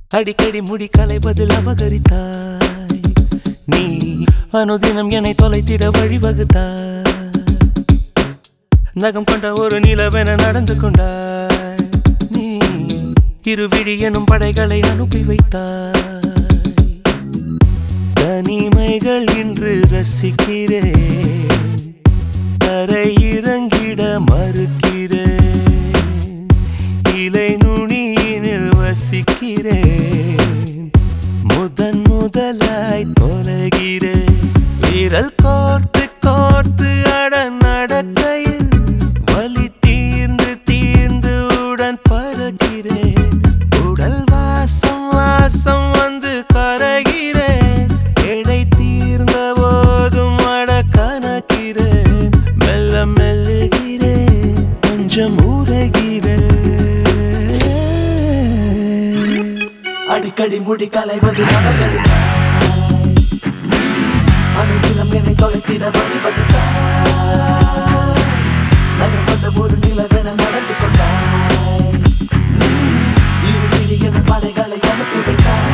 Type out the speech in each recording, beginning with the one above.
அடிக்கடி முடி கலைவதில் அபகரித்தாய் நீ அனுதினம் என்னை தொலைத்திட வழிவகுத்தாய் நகம் கொண்ட ஒரு நிலவென நடந்து கொண்டாய் நீ இருவிழி எனும் படைகளை அனுப்பி வைத்தாய் தனிமைகள் இன்று ரசிக்கிறேன் தரை இறங்கிட மறுக்கிறேன் இலை நுனியினில் வசிக்கிறேன் முதன் முதலாய் தொலைகிறேன் வீரல் கோர்த்து கோர்த்து அட நடக்கையில் வலி தீர்ந்து தீர்ந்து உடன் பறக்கிறேன் உடல் வாசம் வாசம் வந்து கரைகிறேன் எடை தீர்ந்த போதும் அட கணக்கிறேன் மெல்ல மெல்லுகிறேன் கொஞ்சம் உரைகிறேன் அடிக்கடி முடி கலைவது நபகரித்தாய் அனுதினம் என்னை தொலைத்திட வழிவகுத்தாய் நகர் வந்த ஒரு நிலவென நடந்து கொண்டாய் இரு விழி என படைகளை அனுப்பி வைத்தாய்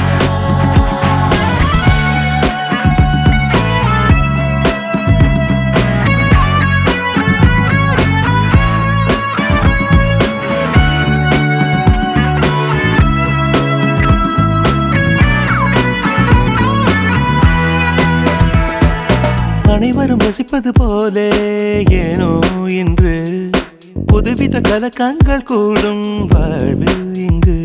அனைவரும் ரசிப்பது போலே ஏனோ இன்று புதுவித கலக்கங்கள் கூடும் வாழ்வில் இங்கு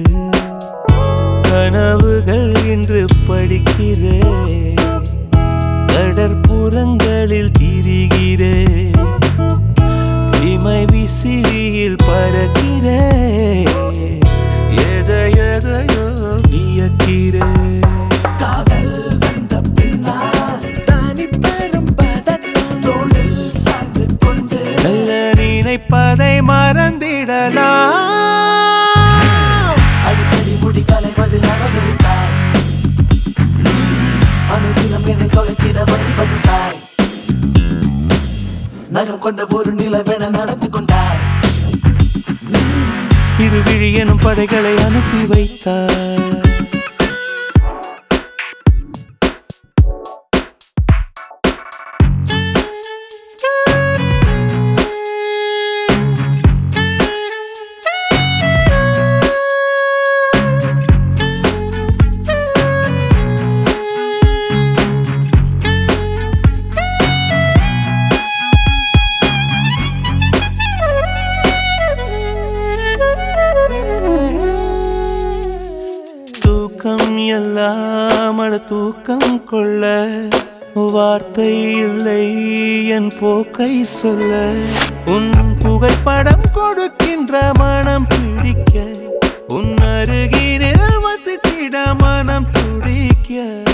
கனவுகள் இன்று படிக்கிறேன் கடற்புறங்களில் திரிகிறேன் இமை விசிறியில் பறக்கிறேன் எதை எதையோ வியக்கிறேன் காதல் வந்த பின்னால் தானி பெரும் பதட்டம் தோளில் சாய்ந்து கொண்டு நல்ல நினைப்பதை மறந்திடலாம் அடிக்கடி முடி கலைவது நபகரித்தாய் அனுதினம் என்னை தொலைத்திட வழிவகுத்தாய் நகம் கொண்ட ஒரு நிலவென நடந்து கொண்டாய் இருவிழி எனும் படைகளை அனுப்பி வைத்தார் தூக்கம் எல்லாம் அட தூக்கம் கொள்ள வார்த்தை இல்லை என் போக்கை சொல்ல உன் புகைப்படம் கொடுக்கின்ற மனம் பிடிக்க உன் அருகினில் வசித்திட மனம் துடிக்க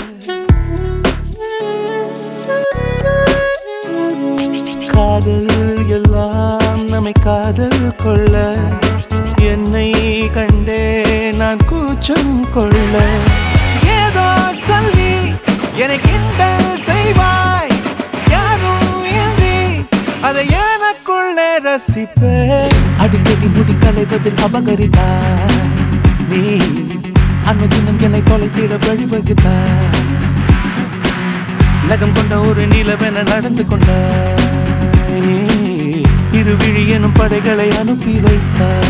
காதல் எல்லாம் நம்மை காதல் கொள்ள என்னை கண்டே நான் கூச்சம் கொள்ள ஏதோ சொல்லி என்னை கிண்டல் செய்வாய் யாரும் இன்றி அதை எனக்குள்ளே ரசிப்பேன் அடிக்கடி முடி கலைவதில் அபகரித்தாய் நீ அன்னதினம் என்னை தொலைத்திட வழிவகுத்தாய் நகம் கொண்ட ஒரு நிலவென நடந்து கொண்டாய் இருவிழி எனும் படைகளை அனுப்பி வைத்தாய்